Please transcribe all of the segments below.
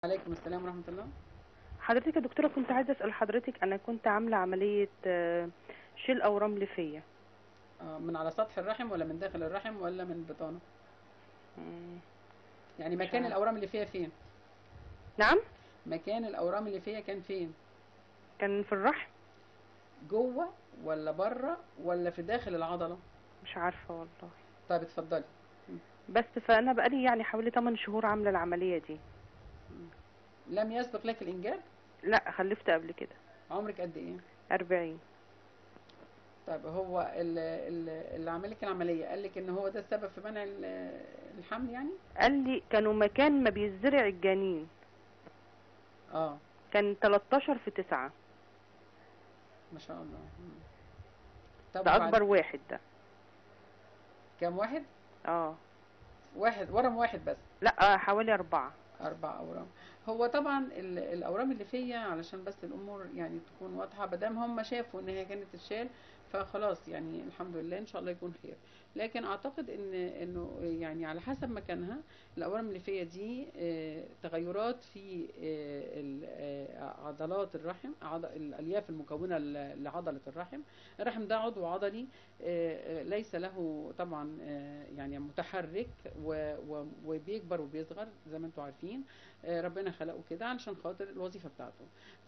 عليكم السلام ورحمة الله حضرتك يا دكتورة كنت عايزة أسأل حضرتك أنا كنت عاملة عملية آه، شيل أورام ليفية آه، من على سطح الرحم ولا من داخل الرحم ولا من البطانة مم. يعني مكان عارفة. الأورام اللي فيها فين نعم مكان الأورام اللي فيها كان فين كان في الرحم جوه ولا بره ولا في داخل العضلة مش عارفة والله طيب اتفضلي بس فأنا بقالي يعني حوالي 8 شهور عاملة العملية دي لم يسبق لك الإنجاب لا خلفت قبل كده عمرك قد إيه 40 طيب هو ال- ال- اللي عمل لك العملية قال لك إن هو ده السبب في منع ال- الحمل يعني قال لي كانوا مكان ما بيزرع الجنين اه كان 13 في 9 ما شاء الله مم. طب ده وبعد- أكبر واحد ده كام واحد اه واحد ورم واحد بس لا آه، حوالي أربعة أربع أورام هو طبعا ال- الأورام اللي فيا علشان بس الأمور يعني تكون واضحة مادام هم شافوا إن هي كانت تتشال فخلاص يعني الحمد لله إن شاء الله يكون خير لكن أعتقد إن إنه يعني على حسب مكانها الأورام اللي فيا دي آه، تغيرات في آه، ال- آه، عضلات الرحم عض- الألياف المكونة ل- لعضلة الرحم الرحم ده عضو عضلي آه، آه، ليس له طبعا آه، يعني متحرك و- و- وبيكبر وبيصغر زي ما انتم عارفين آه، ربنا خلقه كده علشان خاطر الوظيفة بتاعته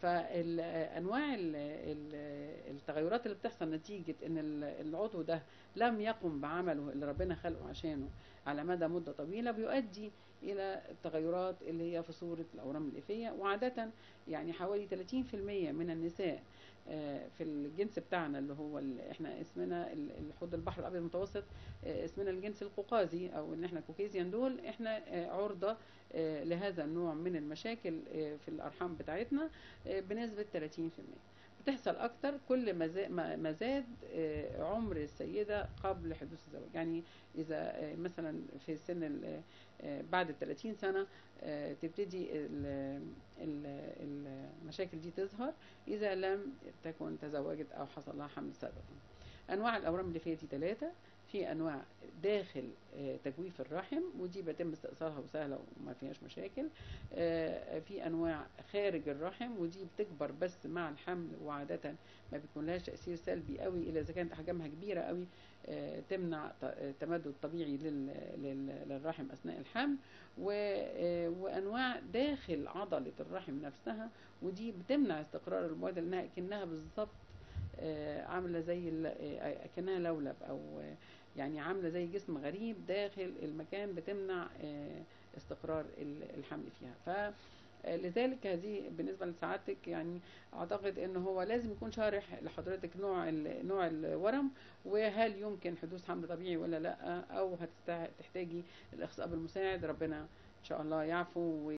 فأنواع التغيرات اللي بتحصل نتيجة ان ال- العضو ده لم يقم بعمله اللي ربنا خلقه عشانه على مدى مدة طويلة بيؤدي إلى التغيرات اللي هي في صورة الأورام الليفية وعادة يعني حوالي 30% من النساء آه، في الجنس بتاعنا اللي هو ال- احنا اسمنا ال- الحوض البحر الابيض المتوسط آه، اسمنا الجنس القوقازي او ان احنا كوكيزيان دول احنا آه، عرضة آه، لهذا النوع من المشاكل آه، في الارحام بتاعتنا آه، بنسبة 30% بتحصل اكتر كل ما زا- ما ما زاد آه، عمر السيدة قبل حدوث الزواج يعني اذا آه، مثلا في سن ال- آه، بعد ال 30 سنة آه، تبتدي ال- ال- المشاكل دي تظهر إذا لم تكن تزوجت أو حصل لها حمل سابقا أنواع الأورام اللي فيها دي ثلاثة في أنواع داخل آه، تجويف الرحم ودي بيتم استئصالها وسهلة وما فيهاش مشاكل آه، في أنواع خارج الرحم ودي بتكبر بس مع الحمل وعادة ما بيكون لهاش تأثير سلبي قوي إلا إذا كانت أحجامها كبيرة قوي آه، تمنع ت- التمدد الطبيعي لل- لل- للرحم أثناء الحمل و- آه، وأنواع داخل عضلة الرحم نفسها ودي بتمنع استقرار المواد لأنها كأنها بالظبط آه، عاملة زي ال- آه، كأنها لولب أو آه، يعني عاملة زي جسم غريب داخل المكان بتمنع آه، استقرار ال- الحمل فيها ف آه، لذلك هذه بالنسبة لسعادتك يعني أعتقد أنه هو لازم يكون شارح لحضرتك نوع ال- نوع الورم وهل يمكن حدوث حمل طبيعي ولا لا أو هتحتاجي الإخصاب المساعد ربنا إن شاء الله يعفو